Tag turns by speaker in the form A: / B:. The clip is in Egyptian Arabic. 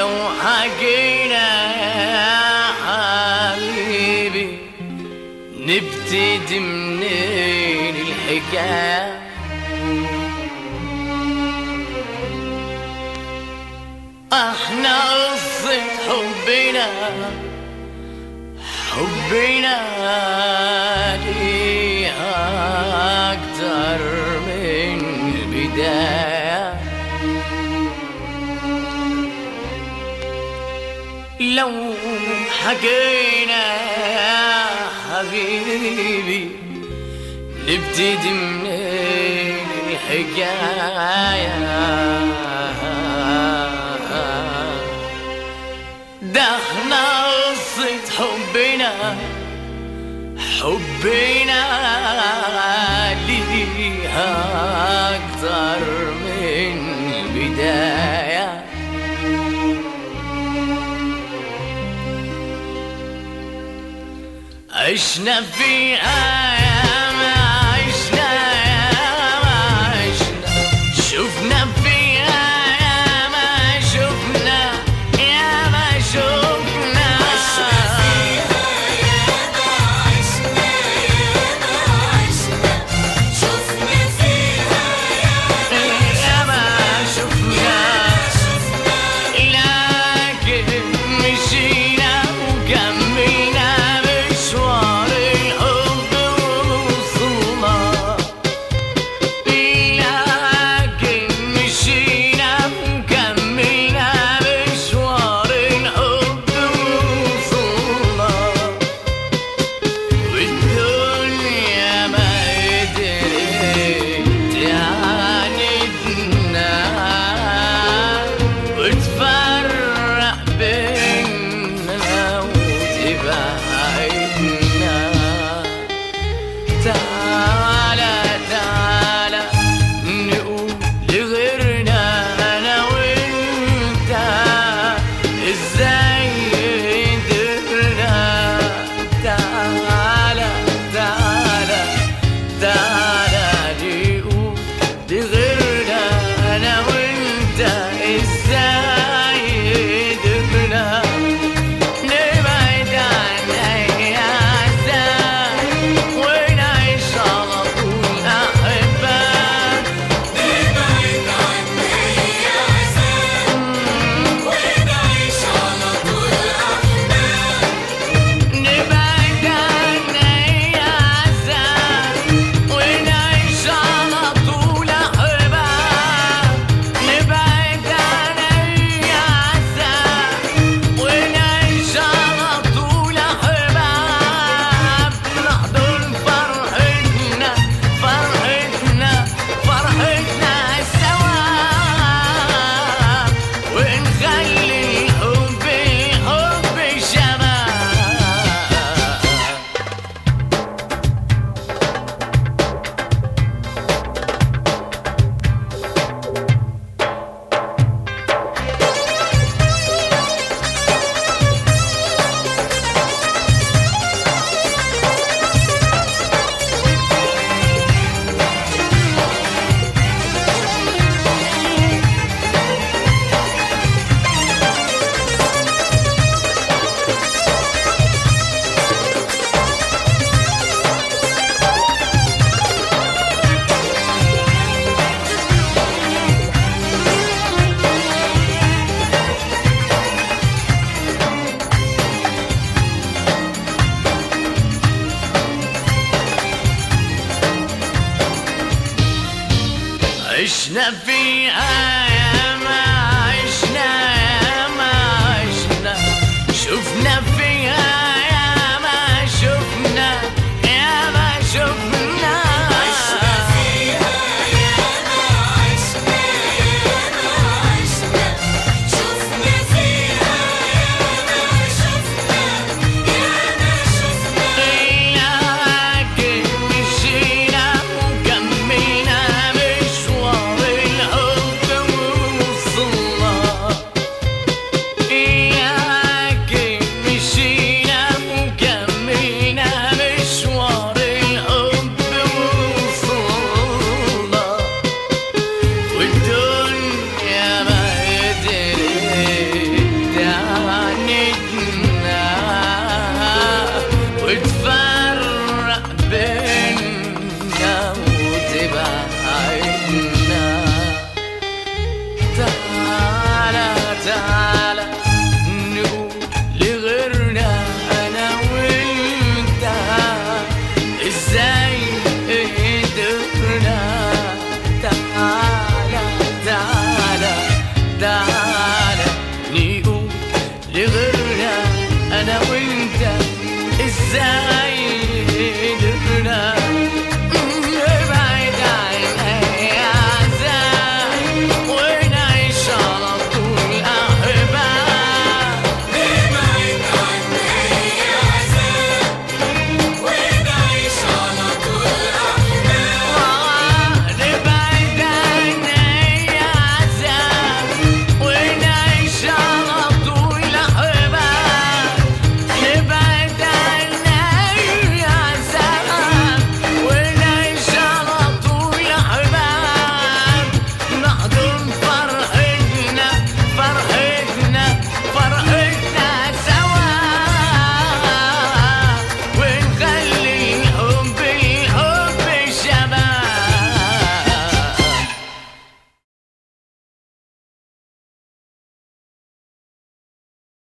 A: لو حكينا يا حبيبي نبتدي منين الحكايه احنا قصة حبنا حبنا ليها اكتر من البداية لو حكينا يا حبيبي نبتدي منين الحكاية ده احنا قصة حبنا حبنا ليها أكتر من البداية عشنا في أيام عشنا أيام عشنا شفنا في أيام شفنا يا ما شفنا يا ما شفنا لكن مشينا وكملنا مشوار الحب ووصلنا لكن مشينا وكملنا مشوار الحب ووصلنا والدنيا ما قدرت تعاندنا وتفرق بينا وتبعدنا تعالى تعالى نقول لغيرنا انا وانت ازاي قدرنا تعالى تعالى تعالى نقول لغيرنا انا وانت ازاي قدرنا نبعد عن اي عذاب ونعيش على طول احباب نبعد عن اي عذاب ونعيش على طول احباب نبعد عن اي عذاب ونعيش على طول احباب نحضن فرحتنا فرحتنا فرحتنا سوا ونخلي الحب حب شباب عشنا في